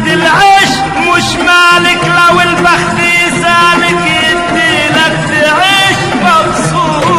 لقمة العيش مش مالك لو البخت سالك يديلك تعيش مبسوط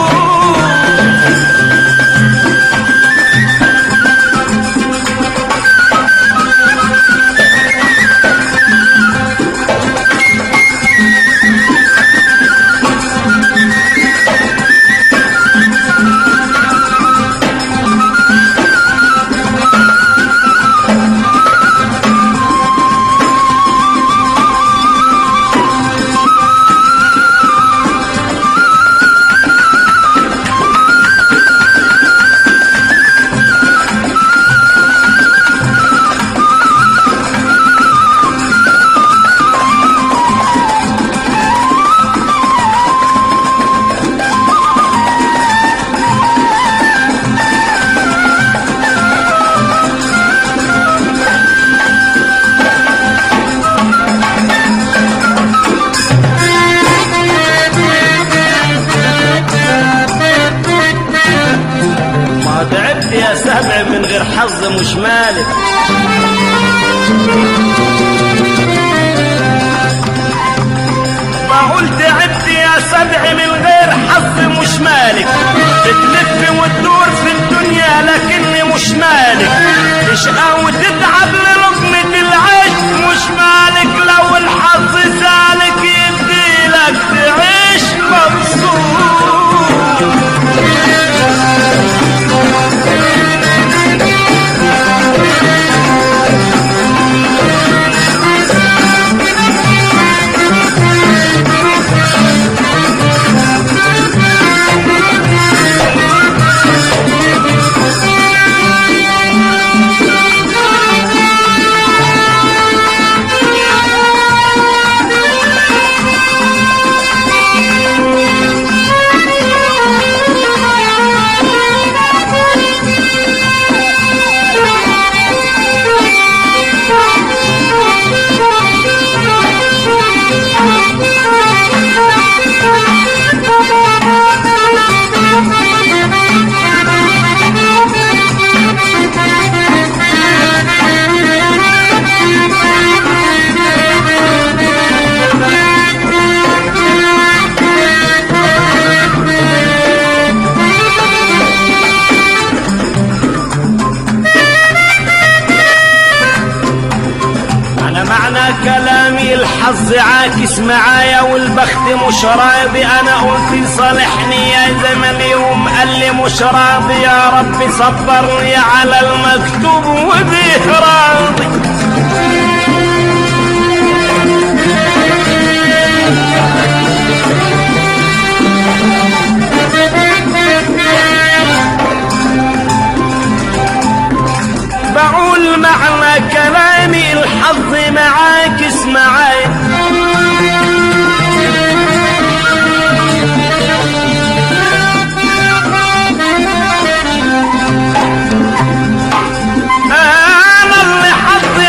ما تعبت يا سبع من غير حظ مش مالك بقول تعبت يا سبع من غير حظ مش مالك بتلف وتدور في الدنيا لكني مش مالك تشقى وتتعب للقمة العيش مش مالك لو الحظ سالك يديلك تعيش مبسوط أنا معنى كلامي الحظ عاكس معايا والبخت مش راضي أنا قلت صالحني يا زمن يوم قال لي مش راضي يا رب صبرني على المكتوب وبيه راضي بقول معنى كلامي الحظ معاكس معايا انا اللي حظي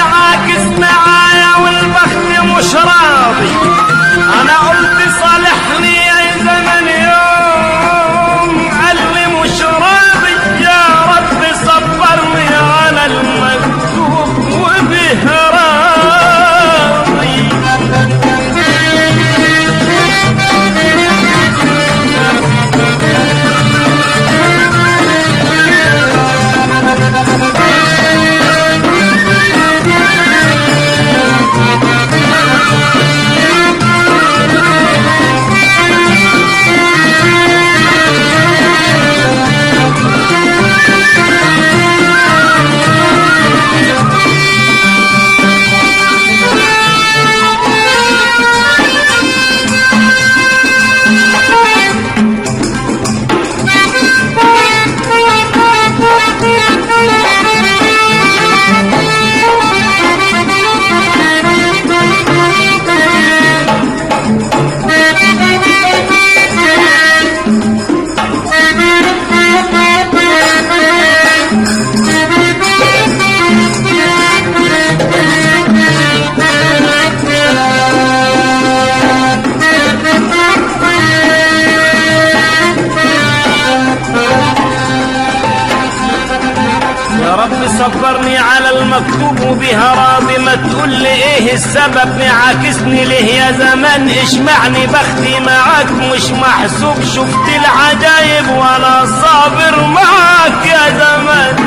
رب صبرني على المكتوب وبها راضي ما تقول لي ايه السبب معاكسني ليه يا زمان اشمعني بختي معاك مش محسوب شفت العجايب وانا صابر معاك يا زمان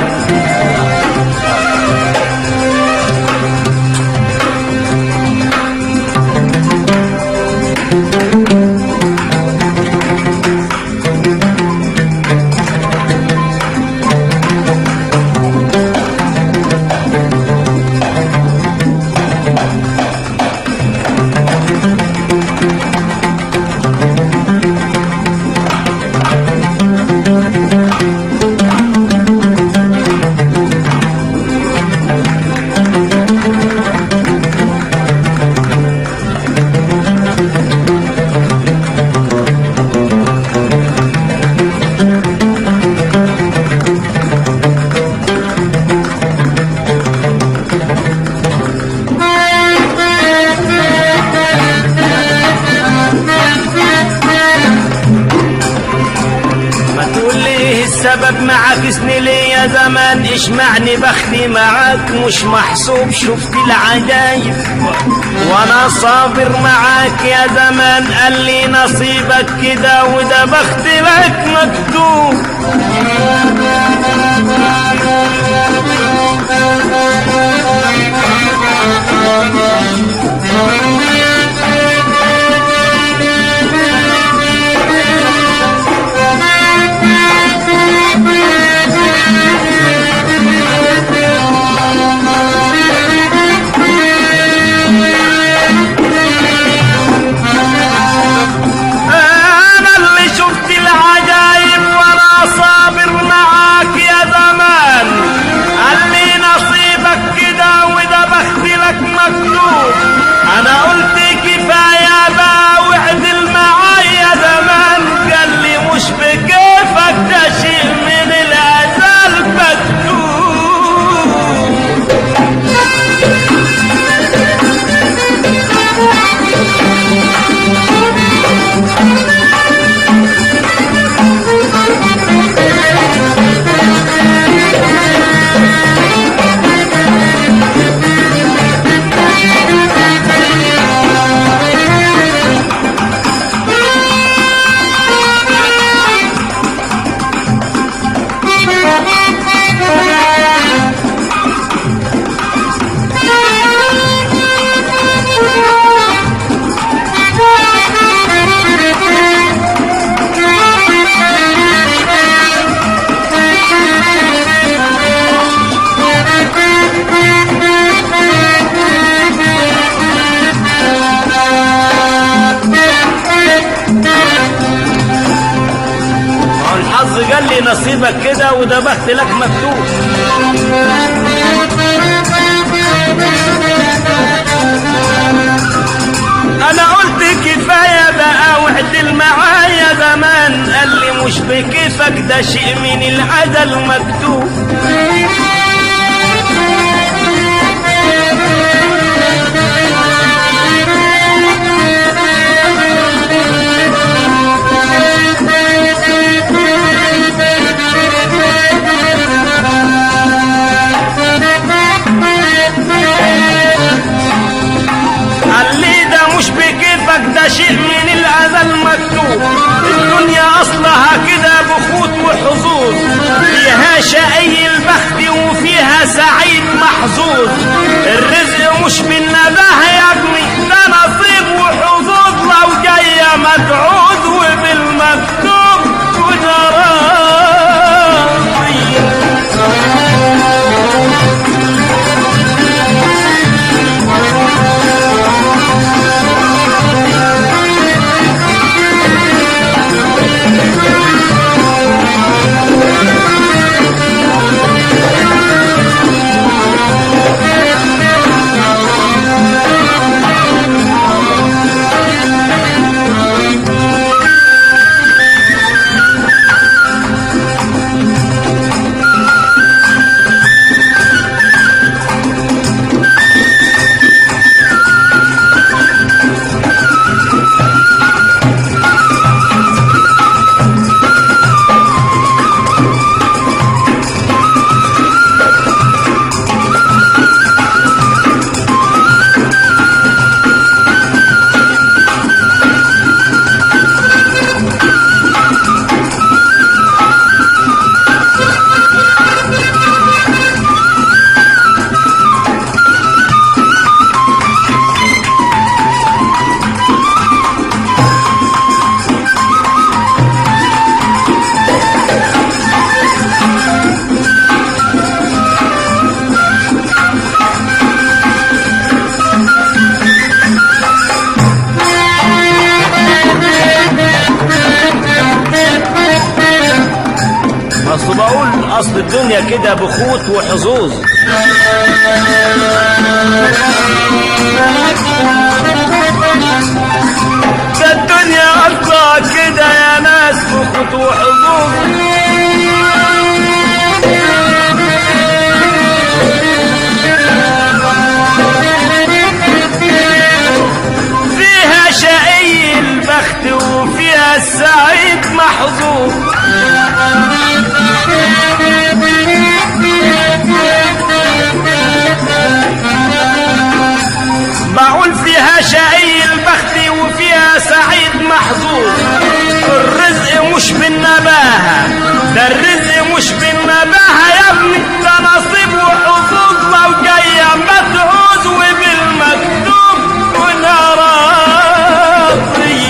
ما تقول لي ايه السبب معاكسني ليه يا زمان اشمعني بختي معاك مش محسوب شفت العجايب وانا صابر معاك يا زمان قال لي نصيبك كده وده بخت لك مكتوب انا اللي شفت العجايب وانا صابر معاك يا زمان قال لي نصيبك كده وده بخت لك مكتوب انا قلت كفايه بقى واعدل معايا زمان قال لي مش بكيفك ده شيء من الازل مكتوب ما هو الحظ قال لي نصيبك كده وده بخت لك مكتوب انا قلت كفايه بقى وعدل معايا زمان قال لي مش بكيفك ده شيء من العدل مكتوب قال لي ده مش بكيفك ده شيء من الأزل مكتوب الدنيا أصلها كده بخوت وحظوظ فيها شقي البخت وفيها سعيد محظوظ الرزق مش بالنباه يا ابني ده نصيب وحظوظ لو جاية متعود وبالمكتوب وجراضي اصل الدنيا كده بخوت وحظوظ ده الدنيا اصلا كده يا ناس بخوت وحظوظ فيها شقي البخت وفيها السعيد محظوظ بقول فيها شقي البخت وفيها سعيد محظوظ الرزق مش بالنباهة ده الرزق مش بالنباهة يا ابني ده نصيب وحظوظ لو جاية متعوز وبالمكتوب ونراضي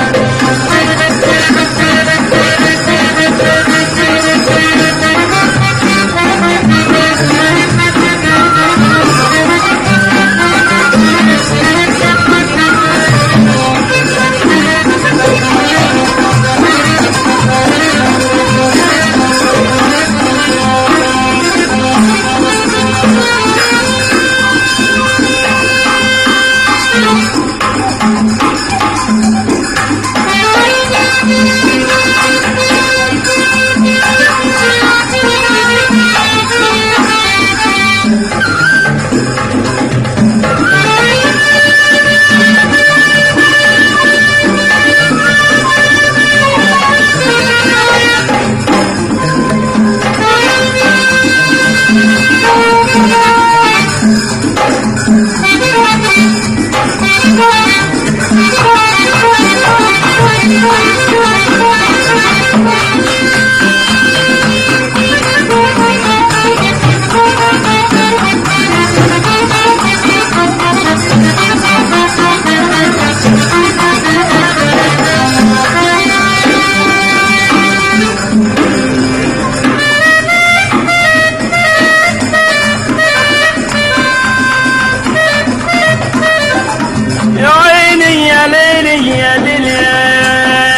يا عيني يا ليلي يا ليلي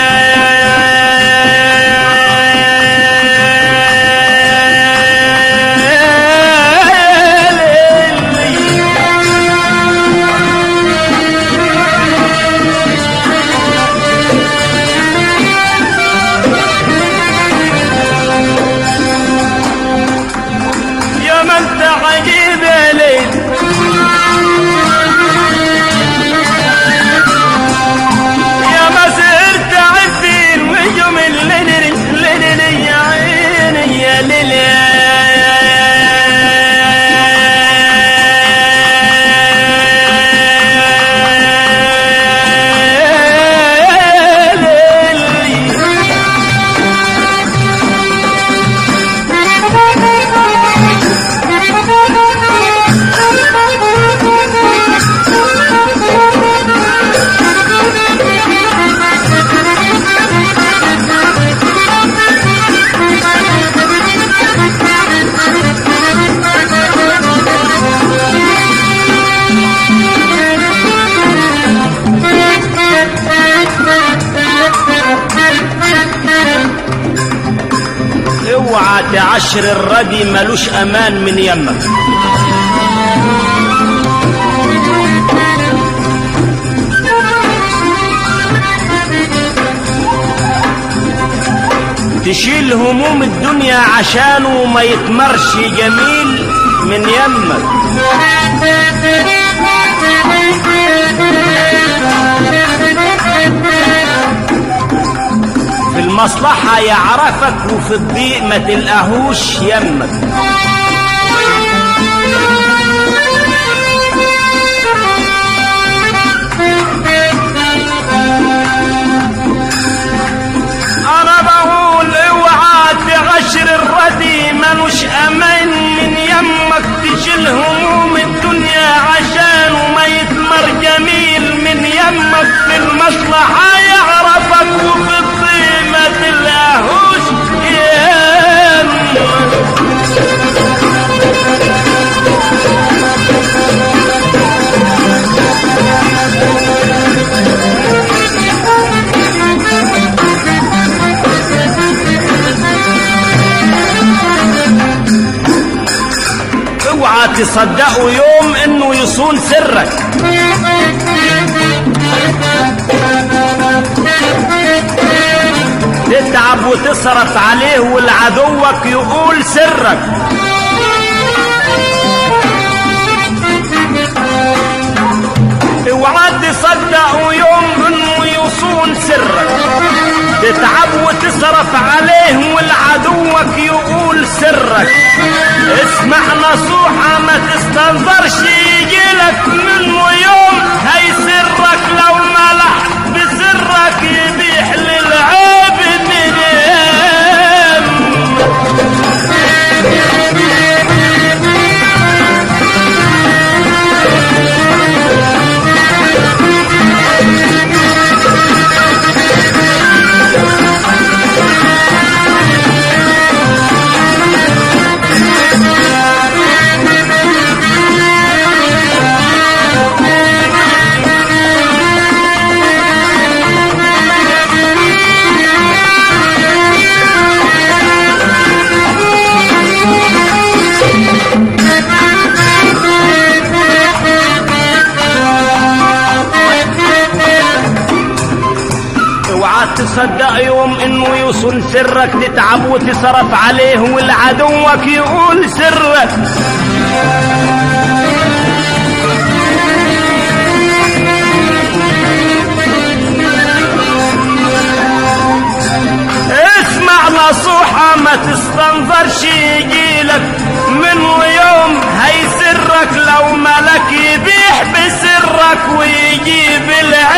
يا ما انت عجيب يا ليل يا ما سهرت عفين ويوم الليل الليل يا عيني يا ليل اوعى تعشر الردي ملوش امان من يمك تشيل هموم الدنيا عشانه ما يتمرش جميل من يمك في المصلحة يعرفك وفي الضيق ما تلقاهوش يمك انا بقول اوعى تغشر الردي ملوش امان من يمك تشيل هموم الدنيا عشان وما يتمر جميل من يمك في المصلحة يعرفك وفي الضيق ما تلاقوش يمك تصدقوا يوم انه يصون سرك تتعب وتصرف عليه والعدوك يقول سرك اوعى تصدقوا يوم انه يصون سرك تتعب وتصرف عليه والعدوك يقول سرك اسمع نصوحة ما تستنظرش يجيلك منه يوم هيسرك لو ملح بسرك يبيح للعيب الندم اوعى تصدق يوم انه يوصل سرك تتعب وتصرف عليه والعدوك يقول سرك اسمع نصوحة ما تستنظرش يجيلك منه يوم هيسرك لو ملك يبيح بسرك ويجيب العين